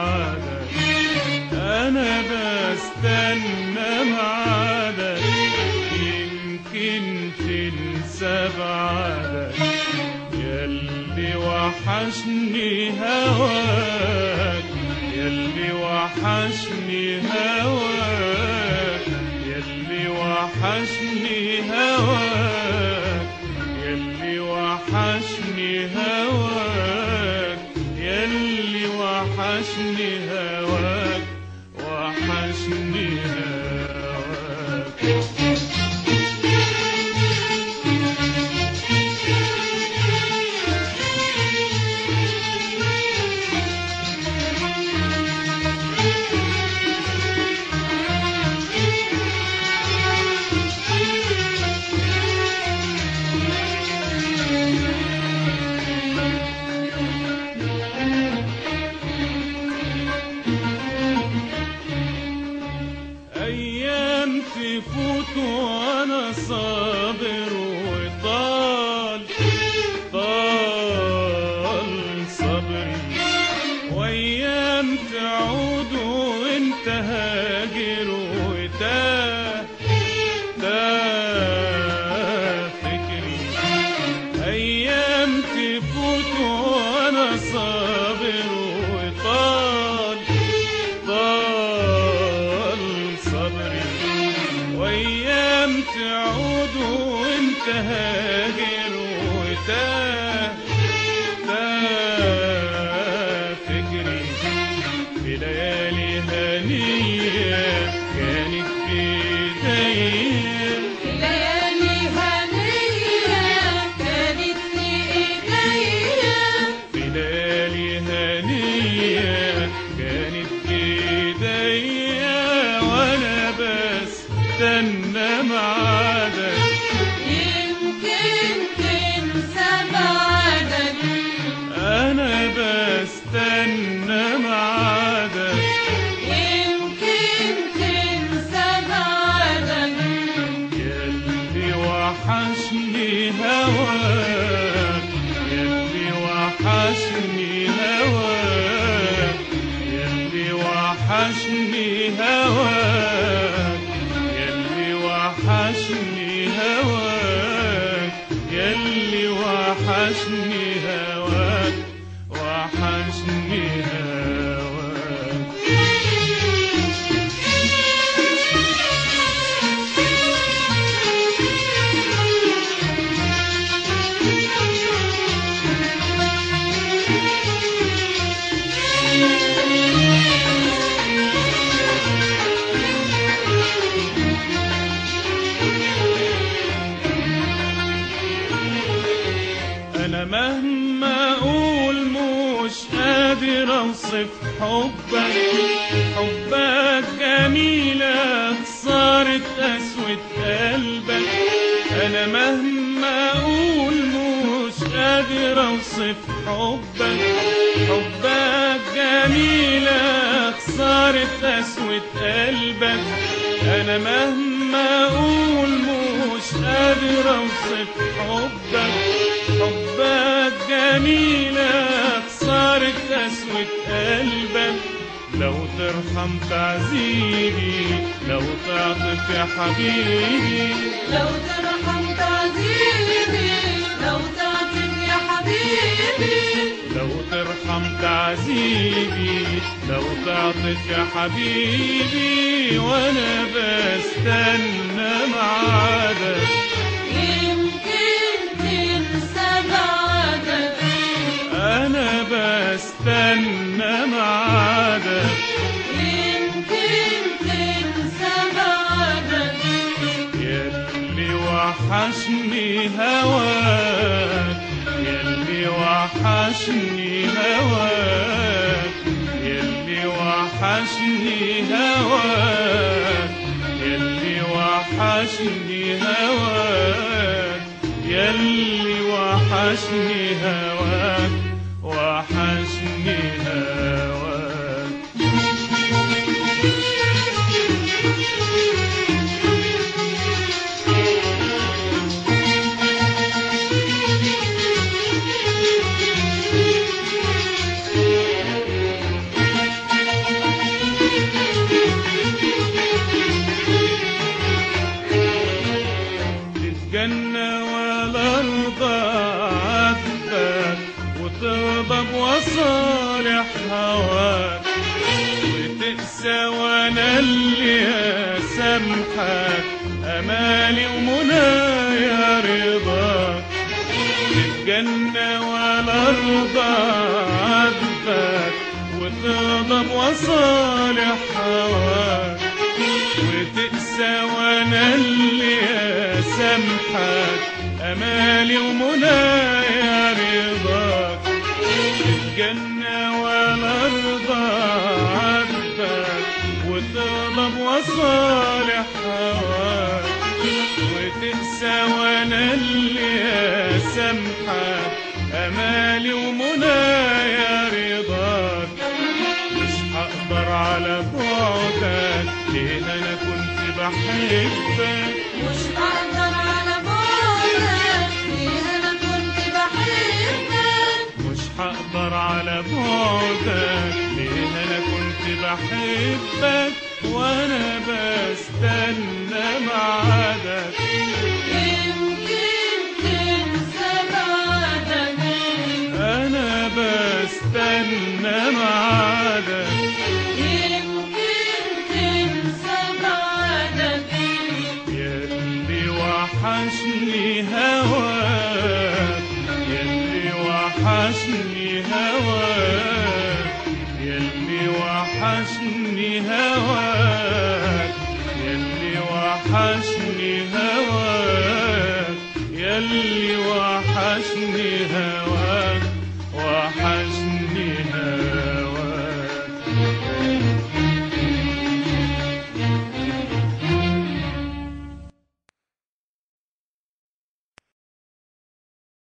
معادك انا بستنى معادك يمكن تنسى بعدك ياللي وحشني هواك ياللي وحشني هواك ياللي وحشني هواك ياللي وحشني هواك ياللي وحشني هواك وحشني هواك أيام تفوت وأنا صابر وطال طال صبري وأيام تعود وأنت هاجر وتاه تاه فكري أيام تفوت وأنا صابر وطال طال صبري وايام تعود وانت هاجر وتاه تاه فكري في ليالي هنيه كانت في ايديا ليالي هنية كانت في إيديا في ليالي هنية كانت ايديا وانا بستنى معادك يمكن تنسى بعدك انا بستنى معادك يمكن تنسى بعدك ياللي وحشني هواك ياللي وحشني هواك ياللي وحشني هواك ياللي وحشني هواك ياللي وحشني هواك وحشني هواك انا مهما اقول مش قادر اوصف حبك حبك جميلة خسارة قسوة قلبك انا مهما اقول مش قادر اوصف حبك حبك جميلة خسارة قسوة قلبك انا مهما اقول مش قادر اوصف حبك حبك جميلة خسارة قسوة قلبك لو ترحم تعذيبي لو تعطف يا حبيبي لو ترحم تعذيبي لو تعطف يا حبيبي لو ترحم تعذيبي لو تعطف يا حبيبي وانا بستنى معادك يمكن تنسى بعدك انا بستنى معادك يمكن تنسى بعدك ياللي وحشني هواك ياللي وحشني هواك ياللي وحشني هواك ياللي وحشني هواك ياللي وحشني هواك وحشني هواك اللي سامحك امالي ومنايا رضاك الجنة ولا ارضى عبك وتغضب وصالح هواك وتقسى وانا اللي سامحك امالي ومنايا رضاك الجنة ولا ارضى عبك وتغضب وصالح هواك وتنسى وانا اللي سامحك امالي ومنايا رضاك مش هقدر على بعدك ليه انا كنت بحبك مش هقدر على بعدك ليه انا كنت بحبك مش هقدر على بعدك ليه انا كنت بحبك وانا بستنى ميعادك يمكن تنسى بعدك انا بستنى ميعادك يمكن تنسى بعدك يلي وحشني هواك يلي وحشني هواك يلي وحشني هواك يلي وحشني هواك يلي وحشني هواك